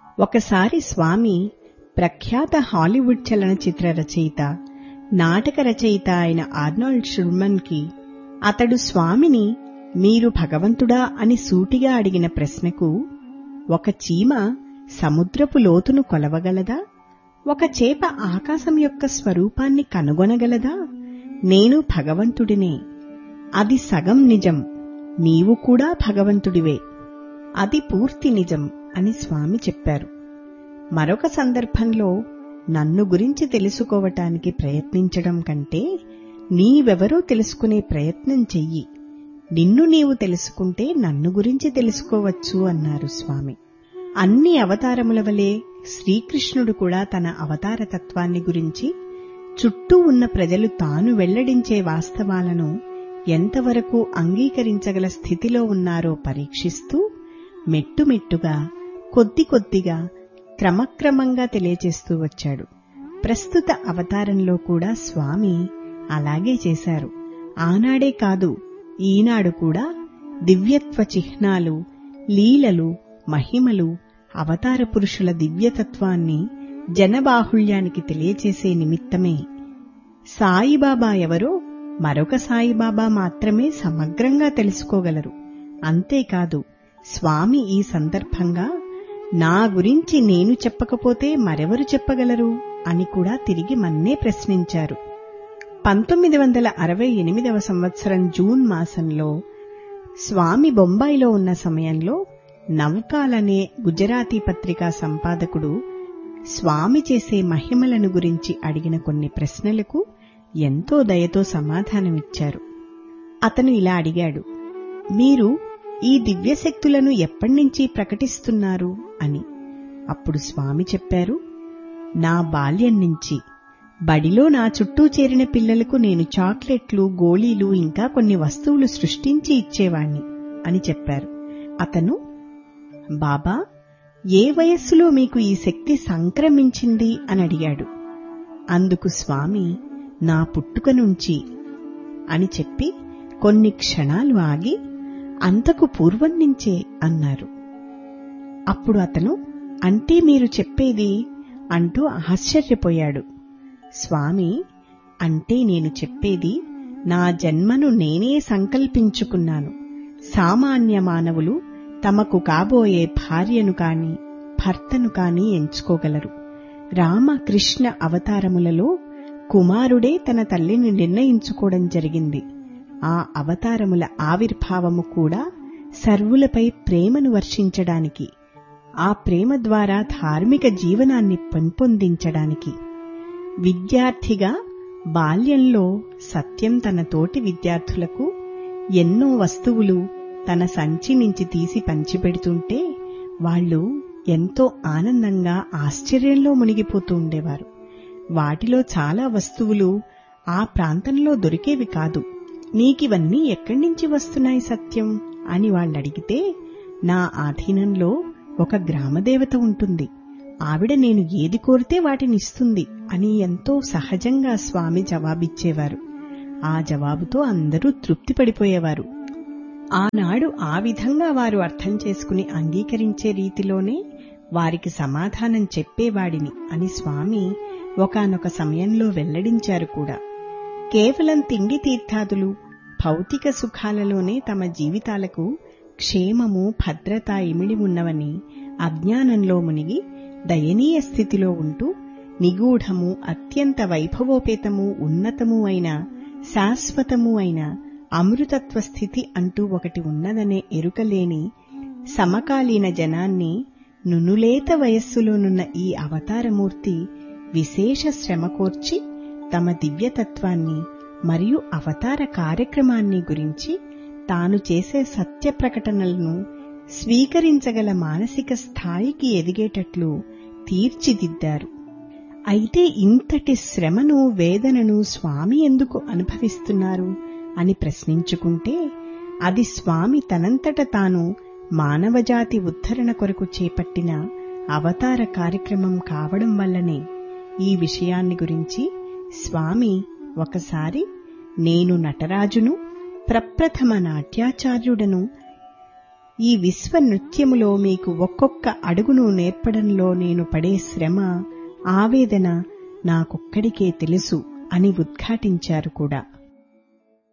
ఒకసారి స్వామి ప్రఖ్యాత హాలీవుడ్ చలనచిత్ర రచయిత నాటక రచయిత అయిన ఆర్నాల్డ్ షుర్మన్ కి అతడు స్వామిని మీరు భగవంతుడా అని సూటిగా అడిగిన ప్రశ్నకు ఒక చీమ సముద్రపు లోతును కొలవగలదా ఒక చేప ఆకాశం యొక్క స్వరూపాన్ని కనుగొనగలదా నేను భగవంతుడినే అది సగం నిజం నీవు కూడా భగవంతుడివే అది పూర్తి నిజం అని స్వామి చెప్పారు మరొక సందర్భంలో నన్ను గురించి తెలుసుకోవటానికి ప్రయత్నించడం కంటే నీవెవరో తెలుసుకునే ప్రయత్నం చెయ్యి నిన్ను నీవు తెలుసుకుంటే నన్ను గురించి తెలుసుకోవచ్చు అన్నారు స్వామి అన్ని అవతారముల వలె శ్రీకృష్ణుడు కూడా తన అవతార తత్వాన్ని గురించి చుట్టూ ఉన్న ప్రజలు తాను వెల్లడించే వాస్తవాలను ఎంతవరకు అంగీకరించగల స్థితిలో ఉన్నారో పరీక్షిస్తూ మెట్టుమెట్టుగా కొద్ది కొద్దిగా క్రమక్రమంగా తెలియచేస్తూ వచ్చాడు ప్రస్తుత అవతారంలో కూడా స్వామి అలాగే చేశారు ఆనాడే కాదు ఈనాడు కూడా దివ్యత్వ చిహ్నాలు లీలలు మహిమలు అవతార పురుషుల దివ్యతత్వాన్ని జనబాహుళ్యానికి తెలియచేసే నిమిత్తమే సాయిబాబా ఎవరో మరొక సాయిబాబా మాత్రమే సమగ్రంగా తెలుసుకోగలరు అంతేకాదు స్వామి ఈ సందర్భంగా నా గురించి నేను చెప్పకపోతే మరెవరు చెప్పగలరు అని కూడా తిరిగి మన్నే ప్రశ్నించారు పంతొమ్మిది వందల అరవై ఎనిమిదవ సంవత్సరం జూన్ మాసంలో స్వామి బొంబాయిలో ఉన్న సమయంలో నవకాలనే గుజరాతీ పత్రికా సంపాదకుడు స్వామి చేసే మహిమలను గురించి అడిగిన కొన్ని ప్రశ్నలకు ఎంతో దయతో సమాధానమిచ్చారు అతను ఇలా అడిగాడు మీరు ఈ దివ్యశక్తులను ఎప్పటినుంచి ప్రకటిస్తున్నారు అని అప్పుడు స్వామి చెప్పారు నా బాల్యం నుంచి బడిలో నా చుట్టూ చేరిన పిల్లలకు నేను చాక్లెట్లు గోళీలు ఇంకా కొన్ని వస్తువులు సృష్టించి ఇచ్చేవాణ్ణి అని చెప్పారు అతను బాబా ఏ వయస్సులో మీకు ఈ శక్తి సంక్రమించింది అని అడిగాడు అందుకు స్వామి నా పుట్టుక నుంచి అని చెప్పి కొన్ని క్షణాలు ఆగి అంతకు పూర్వం నుంచే అన్నారు అప్పుడు అతను అంటే మీరు చెప్పేది అంటూ ఆశ్చర్యపోయాడు స్వామి అంటే నేను చెప్పేది నా జన్మను నేనే సంకల్పించుకున్నాను సామాన్య మానవులు తమకు కాబోయే భార్యను కాని భర్తను కాని ఎంచుకోగలరు రామకృష్ణ అవతారములలో కుమారుడే తన తల్లిని నిర్ణయించుకోవడం జరిగింది ఆ అవతారముల ఆవిర్భావము కూడా సర్వులపై ప్రేమను వర్షించడానికి ఆ ప్రేమ ద్వారా ధార్మిక జీవనాన్ని పెంపొందించడానికి విద్యార్థిగా బాల్యంలో సత్యం తన తోటి విద్యార్థులకు ఎన్నో వస్తువులు తన సంచి నుంచి తీసి పంచిపెడుతుంటే వాళ్ళు ఎంతో ఆనందంగా ఆశ్చర్యంలో మునిగిపోతూ ఉండేవారు వాటిలో చాలా వస్తువులు ఆ ప్రాంతంలో దొరికేవి కాదు నీకివన్నీ ఎక్కడి నుంచి వస్తున్నాయి సత్యం అని వాళ్ళడిగితే నా ఆధీనంలో ఒక గ్రామదేవత ఉంటుంది ఆవిడ నేను ఏది కోరితే వాటిని ఇస్తుంది అని ఎంతో సహజంగా స్వామి జవాబిచ్చేవారు ఆ జవాబుతో అందరూ తృప్తి పడిపోయేవారు ఆనాడు ఆ విధంగా వారు అర్థం చేసుకుని అంగీకరించే రీతిలోనే వారికి సమాధానం చెప్పేవాడిని అని స్వామి ఒకనొక సమయంలో వెల్లడించారు కూడా కేవలం తిండి తీర్థాదులు భౌతిక సుఖాలలోనే తమ జీవితాలకు క్షేమము భద్రత ఇమిడి ఉన్నవని అజ్ఞానంలో మునిగి దయనీయ స్థితిలో ఉంటూ నిగూఢము అత్యంత వైభవోపేతము ఉన్నతము అయిన శాశ్వతము అయిన అమృతత్వ స్థితి అంటూ ఒకటి ఉన్నదనే ఎరుకలేని సమకాలీన జనాన్ని నునులేత వయస్సులోనున్న ఈ అవతారమూర్తి విశేష శ్రమ కోర్చి తమ దివ్యతత్వాన్ని మరియు అవతార కార్యక్రమాన్ని గురించి తాను చేసే సత్య ప్రకటనలను స్వీకరించగల మానసిక స్థాయికి ఎదిగేటట్లు తీర్చిదిద్దారు అయితే ఇంతటి శ్రమను వేదనను స్వామి ఎందుకు అనుభవిస్తున్నారు అని ప్రశ్నించుకుంటే అది స్వామి తనంతట తాను మానవజాతి ఉద్ధరణ కొరకు చేపట్టిన అవతార కార్యక్రమం కావడం వల్లనే ఈ విషయాన్ని గురించి స్వామి ఒకసారి నేను నటరాజును ప్రప్రథమ నాట్యాచార్యుడను ఈ విశ్వ నృత్యములో మీకు ఒక్కొక్క అడుగును నేర్పడంలో నేను పడే శ్రమ ఆవేదన నాకొక్కడికే తెలుసు అని ఉద్ఘాటించారు కూడా